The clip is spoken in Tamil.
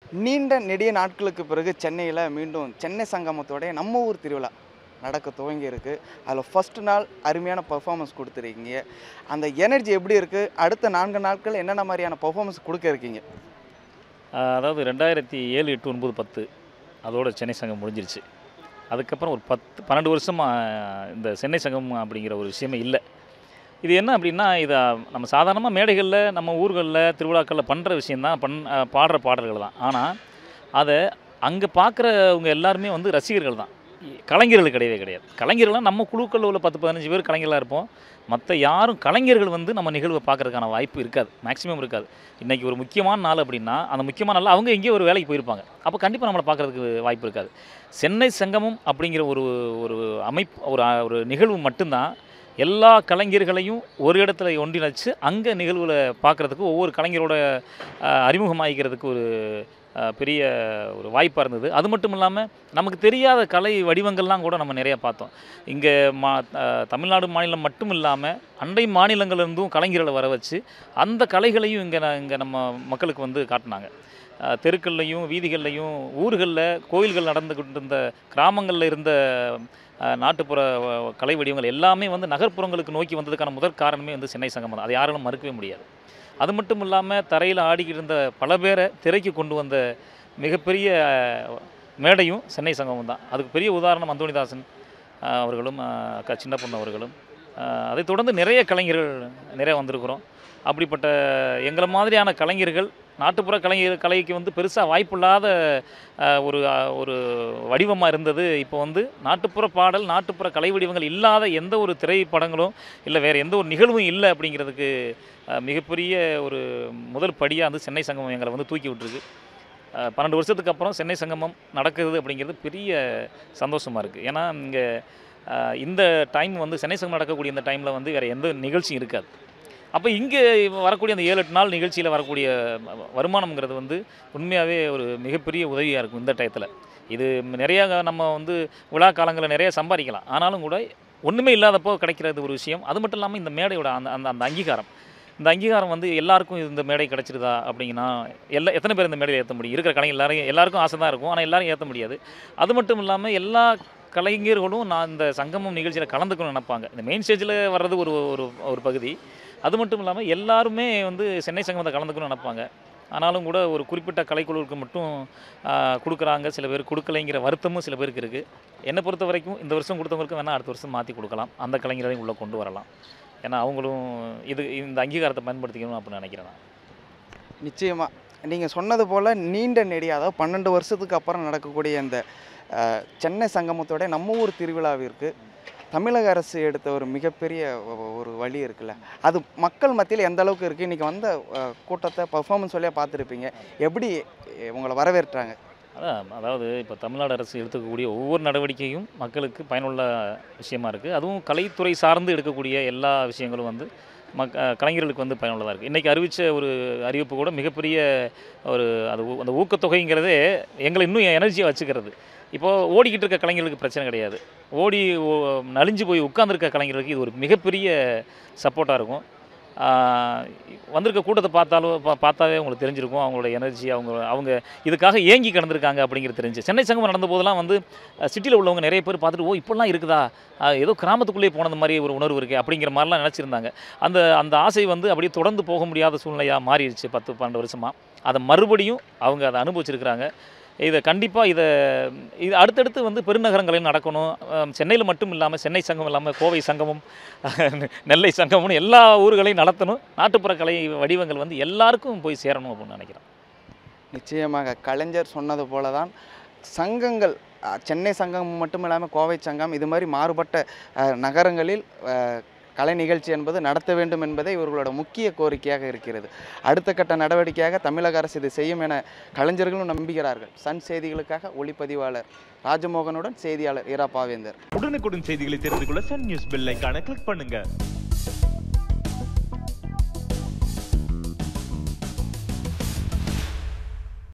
நீண்ட நெடிய நாட்களுக்கு பிறகு சென்னையில் மீண்டும் சென்னை சங்கமத்தோடைய நம்ம ஊர் திருவிழா நடக்க துவங்கி இருக்கு அதில் ஃபர்ஸ்ட் நாள் அருமையான பர்ஃபார்மன்ஸ் கொடுத்துருக்கீங்க அந்த எனர்ஜி எப்படி இருக்குது அடுத்த நான்கு நாட்கள் என்னென்ன மாதிரியான பர்ஃபார்மன்ஸ் கொடுக்க இருக்கீங்க ஆஹ் அதாவது ரெண்டாயிரத்தி ஏழு எட்டு ஒன்பது பத்து அதோட சென்னை சங்கம் முடிஞ்சிருச்சு அதுக்கப்புறம் ஒரு பத்து பன்னெண்டு வருஷமாக இந்த சென்னை சங்கம் அப்படிங்கிற ஒரு விஷயமே இல்லை இது என்ன அப்படின்னா இதை நம்ம சாதாரணமாக மேடைகளில் நம்ம ஊர்களில் திருவிழாக்களில் பண்ணுற விஷயந்தான் பண் ஆஹ் பாடுற பாடல்கள் தான் ஆனால் அதை அங்கே பார்க்குறவங்க எல்லாருமே வந்து ரசிகர்கள் தான் கலைஞர்கள் கிடையவே கிடையாது கலைஞர்கள்லாம் நம்ம குழுக்களில் உள்ள பத்து பதினஞ்சு பேர் கலைஞர்களாக இருப்போம் மற்ற யாரும் கலைஞர்கள் வந்து நம்ம நிகழ்வை பார்க்கறதுக்கான வாய்ப்பு இருக்காது மேக்ஸிமம் இருக்காது இன்றைக்கி ஒரு முக்கியமான நாள் அப்படின்னா அந்த முக்கியமான நாள் அவங்க எங்கேயோ ஒரு வேலைக்கு போயிருப்பாங்க அப்போ கண்டிப்பாக நம்மளை பார்க்கறதுக்கு வாய்ப்பு இருக்காது சென்னை சங்கமம் அப்படிங்கிற ஒரு ஒரு அமைப்பு ஒரு ஒரு நிகழ்வு மட்டும்தான் எல்லா கலைஞர்களையும் ஒரு இடத்துல ஒன்றிணைச்சு அங்கே நிகழ்வில் பார்க்குறதுக்கு ஒவ்வொரு கலைஞரோட அஹ், அறிமுகமாகிக்கிறதுக்கு ஒரு அஹ், பெரிய ஒரு வாய்ப்பாக இருந்தது அது மட்டும் இல்லாமல் நமக்கு தெரியாத கலை வடிவங்கள்லாம் கூட நம்ம நிறையா பார்த்தோம் இங்கே மா அஹ், தமிழ்நாடு மாநிலம் மட்டும் இல்லாமல் அண்டை மாநிலங்கள்லேருந்தும் கலைஞர்களை வர வச்சு அந்த கலைகளையும் இங்கே இங்கே நம்ம மக்களுக்கு வந்து காட்டினாங்க அஹ், தெருக்கள்லையும் வீதிகள்லையும் ஊர்களில் கோயில்கள் நடந்துக்கிட்டு இருந்த கிராமங்களில் இருந்த அஹ், நாட்டுப்புற வ- கலை வடிவங்கள் எல்லாமே வந்து நகர்ப்புறங்களுக்கு நோக்கி வந்ததுக்கான முதற் காரணமே வந்து சென்னை சங்கம் தான் அது யாராலும் மறுக்கவே முடியாது அது மட்டும் இல்லாமல் தரையில் ஆடிக்கிட்டு இருந்த பல பேரை திரைக்கு கொண்டு வந்த மிகப்பெரிய அஹ், மேடையும் சென்னை சங்கமும் தான் அதுக்கு பெரிய உதாரணம் அந்தோணிதாசன் அஹ், அவர்களும் அஹ், அக்கா சின்ன பொண்ணு அவர்களும் அஹ், அதைத் தொடர்ந்து நிறைய கலைஞர்கள் நிறைய வந்திருக்கிறோம் அப்படிப்பட்ட எங்களை மாதிரியான கலைஞர்கள் நாட்டுப்புற கலைஞர் கலைக்கு வந்து பெருசாக வாய்ப்பில்லாத அஹ், ஒரு அஹ், ஒரு வடிவமாக இருந்தது இப்போ வந்து நாட்டுப்புற பாடல் நாட்டுப்புற கலை வடிவங்கள் இல்லாத எந்த ஒரு திரைப்படங்களும் இல்லை வேறு எந்த ஒரு நிகழ்வும் இல்லை அப்படிங்கிறதுக்கு அஹ், மிகப்பெரிய ஒரு முதல் படியாக வந்து சென்னை சங்கமம் எங்களை வந்து தூக்கி விட்டுருக்கு அஹ், பன்னெண்டு வருஷத்துக்கு அப்புறம் சென்னை சங்கமம் நடக்குது அப்படிங்கிறது பெரிய சந்தோஷமாக இருக்குது ஏன்னா இங்கே இந்த டைம் வந்து சென்னை சங்கம் நடக்கக்கூடிய இந்த டைமில் வந்து வேறு எந்த நிகழ்ச்சியும் இருக்காது அப்போ இங்கே வரக்கூடிய அந்த ஏழு எட்டு நாள் நிகழ்ச்சியில் வரக்கூடிய வ- வருமானம்ங்கிறது வந்து உண்மையாகவே ஒரு மிகப்பெரிய உதவியாக இருக்கும் இந்த டயத்தில் இது நிறையா நம்ம வந்து விழா காலங்களில் நிறைய சம்பாதிக்கலாம் ஆனாலும் கூட ஒன்றுமே இல்லாதப்போ கிடைக்கிறது ஒரு விஷயம் அது மட்டும் இல்லாமல் இந்த மேடையோட அந்த அந்த அந்த அங்கீகாரம் இந்த அங்கீகாரம் வந்து எல்லாருக்கும் இந்த மேடை கிடச்சிருதா அப்படிங்கன்னா எல்லா எத்தனை பேர் இந்த மேடையில் ஏற்ற முடியும் இருக்கிற கலைஞர் எல்லாரும் எல்லாருக்கும் ஆசை தான் இருக்கும் ஆனால் எல்லாரும் ஏற்ற முடியாது அது மட்டும் இல்லாமல் எல்லா கலைஞர்களும் நான் இந்த சங்கமம் நிகழ்ச்சியில் கலந்துக்கணும்னு நினைப்பாங்க இந்த மெயின் ஸ்டேஜில் வர்றது ஒரு ஒரு ஒரு பகுதி அது மட்டும் இல்லாமல் எல்லாருமே வந்து சென்னை சங்கமத்தை கலந்துக்கணும்னு நினைப்பாங்க ஆனாலும் கூட ஒரு குறிப்பிட்ட கலைக்குழுவுக்கு மட்டும் ஆஹ், கொடுக்குறாங்க சில பேர் கொடுக்கலைங்கிற வருத்தமும் சில பேருக்கு இருக்குது என்னை பொறுத்த வரைக்கும் இந்த வருஷம் கொடுத்தவங்களுக்கு வேணால் அடுத்த வருஷம் மாற்றி கொடுக்கலாம் அந்த கலைஞரையும் உள்ளே கொண்டு வரலாம் ஏன்னா அவங்களும் இது இந்த அங்கீகாரத்தை பயன்படுத்திக்கணும் அப்படின்னு நினைக்கிறேன் நான் நிச்சயமாக நீங்கள் சொன்னது போல் நீண்ட நெடிய அதாவது பன்னெண்டு வருஷத்துக்கு அப்புறம் நடக்கக்கூடிய இந்த அஹ், சென்னை சங்கமத்தோட நம்ம ஊர் திருவிழாவிற்கு தமிழக அரசு எடுத்த ஒரு மிகப்பெரிய ஒ- ஒரு வழி இருக்குல்ல அது மக்கள் மத்தியில் எந்த அளவுக்கு இருக்குது இன்றைக்கி வந்த அஹ், கூட்டத்தை பர்ஃபார்மன்ஸ் வழியாக பார்த்துருப்பீங்க எப்படி அஹ், உங்களை வரவேற்றாங்க அதான் அதாவது இப்போ தமிழ்நாடு அரசு எடுத்துக்கக்கூடிய ஒவ்வொரு நடவடிக்கையும் மக்களுக்கு பயனுள்ள விஷயமா இருக்குது அதுவும் கலைத்துறை சார்ந்து எடுக்கக்கூடிய எல்லா விஷயங்களும் வந்து மக் அஹ் கலைஞர்களுக்கு வந்து பயனுள்ளதாக இருக்குது இன்றைக்கி அறிவித்த ஒரு அறிவிப்பு கூட மிகப்பெரிய ஒரு அது ஊ- அந்த ஊக்கத்தொகைங்கிறதே எங்களை இன்னும் எனர்ஜியாக வச்சுக்கிறது இப்போது ஓடிக்கிட்டு இருக்க கலைஞர்களுக்கு பிரச்சனை கிடையாது ஓடி ஓ- நலிஞ்சு போய் உட்கார்ந்திருக்க கலைஞர்களுக்கு இது ஒரு மிகப்பெரிய சப்போர்ட்டாக இருக்கும் ஆஹ் வந்திருக்க கூட்டத்தை பார்த்தாலும் பா- பார்த்தாவே உங்களுக்கு தெரிஞ்சிருக்கும் அவங்களோட எனர்ஜி அவங்க அவங்க இதுக்காக ஏங்கி கிடந்திருக்காங்க அப்படிங்கிறது தெரிஞ்சு சென்னை சங்கம் நடந்த போதெல்லாம் வந்து சிட்டியில் உள்ளவங்க நிறைய பேர் பார்த்துட்டு ஓ இப்படிலாம் இருக்குதா ஆஹ் ஏதோ கிராமத்துக்குள்ளேயே போனது மாதிரி ஒரு உணர்வு இருக்குது அப்படிங்கிற மாதிரிலாம் நினச்சிருந்தாங்க அந்த அந்த ஆசை வந்து அப்படியே தொடர்ந்து போக முடியாத சூழ்நிலையாக மாறிடுச்சு பத்து பன்னெண்டு வருஷமாக அதை மறுபடியும் அவங்க அதை அனுபவிச்சிருக்கிறாங்க இதை கண்டிப்பாக இதை இது அடுத்தடுத்து வந்து பெருநகரங்களில் நடக்கணும் சென்னையில் மட்டும் இல்லாமல் சென்னை சங்கம் இல்லாமல் கோவை சங்கமும் நெல்லை சங்கமும் எல்லா ஊர்களையும் நடத்தணும் நாட்டுப்புற கலை வடிவங்கள் வந்து எல்லாருக்கும் போய் சேரணும் அப்படின்னு நினைக்கிறேன் நிச்சயமாக கலைஞர் சொன்னது போல தான் சங்கங்கள் அஹ், சென்னை சங்கம் மட்டும் இல்லாமல் கோவை சங்கம் இது மாதிரி மாறுபட்ட அஹ், நகரங்களில் அஹ், கலை நிகழ்ச்சி என்பது நடத்த வேண்டும் என்பதே இவர்களோட முக்கிய கோரிக்கையாக இருக்கிறது அடுத்த கட்ட நடவடிக்கையாக தமிழக அரசு இது செய்யும் என கலைஞர்களும் நம்புகிறார்கள் சன் செய்திகளுக்காக ஒளிப்பதிவாளர் ராஜமோகனுடன் செய்தியாளர் இரா பாவேந்தர் உடனுக்குடன் செய்திகளை தெரிந்து கொள்ள சன் நியூஸ் பெல் ஐகானை கிளிக் பண்ணுங்க